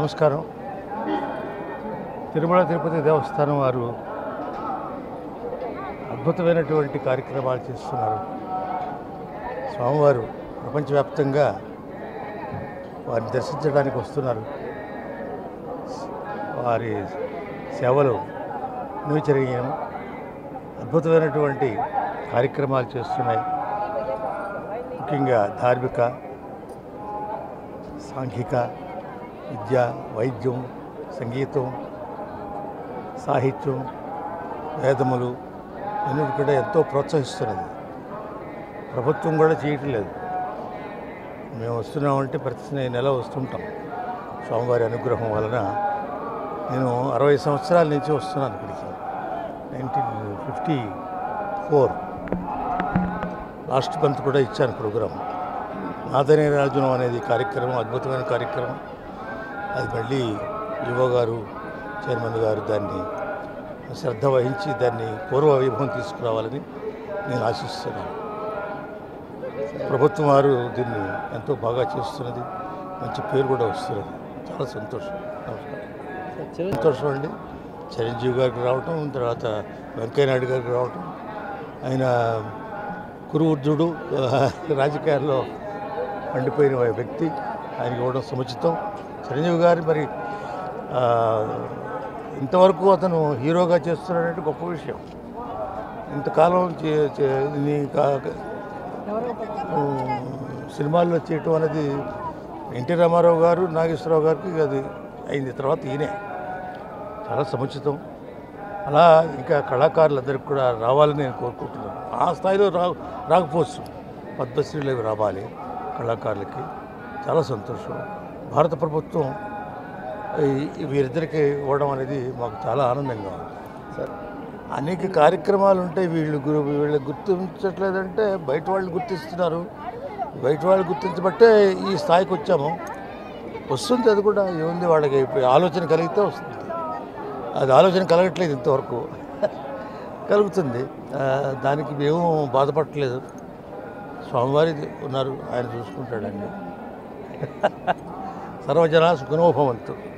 నమస్కారం తిరుమల తిరుపతి దేవస్థానం వారు అద్భుతమైనటువంటి కార్యక్రమాలు చేస్తున్నారు స్వామివారు ప్రపంచవ్యాప్తంగా వారిని దర్శించడానికి వస్తున్నారు వారి సేవలు నిలిచరిగిన అద్భుతమైనటువంటి కార్యక్రమాలు చేస్తున్నాయి ముఖ్యంగా ధార్మిక సాంఘిక విద్య వైద్యం సంగీతం సాహిత్యం వేదములు అన్నిటి కూడా ఎంతో ప్రోత్సహిస్తున్నది ప్రభుత్వం కూడా చేయటం లేదు మేము వస్తున్నామంటే ప్రతి నెల వస్తుంటాం స్వామివారి అనుగ్రహం వలన నేను అరవై సంవత్సరాల నుంచి వస్తున్నాను ఇక్కడికి nineteen fifty four last month కూడా ఇచ్చాను ప్రోగ్రాం నాదనే రాజునం అనేది కార్యక్రమం అద్భుతమైన కార్యక్రమం అది మళ్ళీ యువ గారు చైర్మన్ గారు దాన్ని శ్రద్ధ వహించి దాన్ని పూర్వ వైభవం తీసుకురావాలని నేను ఆశిస్తున్నాను ప్రభుత్వం వారు దీన్ని ఎంతో బాగా చేస్తున్నది మంచి పేరు కూడా వస్తున్నది చాలా సంతోషం నమస్కారం సంతోషం అండి చిరంజీవి గారికి రావటం తర్వాత వెంకయ్యనాయుడు గారికి రావటం ఆయన కురువృద్ధుడు రాజకీయాల్లో పండిపోయిన వ్యక్తి ఆయనకి ఇవ్వడం సముచితం చిరంజీవి గారు మరి ఆ, ఇంతవరకు అతను హీరోగా చేస్తున్నాడంటే గొప్ప విషయం ఇంతకాలం చే- చే- ఇన్ని కా- ఉమ్, సినిమాల్లో చేయటం అనేది ఎన్టీ రామారావు గారు నాగేశ్వరరావు గారికి అది అయింది తర్వాత ఈయనే చాలా సముచితం అలా ఇంకా కళాకారులందరికీ కూడా రావాలని నేను కోరుకుంటున్నాను ఆ స్థాయిలో రా రాకపోవచ్చు పద్మశ్రీలు అవి రావాలి కళాకారులకి చాలా సంతోషం భారత ప్రభుత్వం ఈ- ఈ వీరిద్దరికి ఇవ్వడం అనేది మాకు చాలా ఆనందంగా ఉంది సార్ అనేక కార్యక్రమాలు ఉంటాయి వీళ్ళు గు- వీళ్ళు గుర్తించట్లేదంటే బయట వాళ్ళు గుర్తిస్తున్నారు బయట వాళ్ళు గుర్తించబట్టే ఈ స్థాయికి వచ్చాము వస్తుంది అది కూడా ఏముంది వాళ్ళకి ఇప్పుడు ఆలోచన కలిగితే వస్తుంది అది ఆలోచన కలగట్లేదు ఇంతవరకు కలుగుతుంది ఆ, దానికి మేము బాధపడట్లేదు స్వామివారి ఉన్నారు ఆయన చూసుకుంటాడండి సర్వజన సుఖనోభవంతు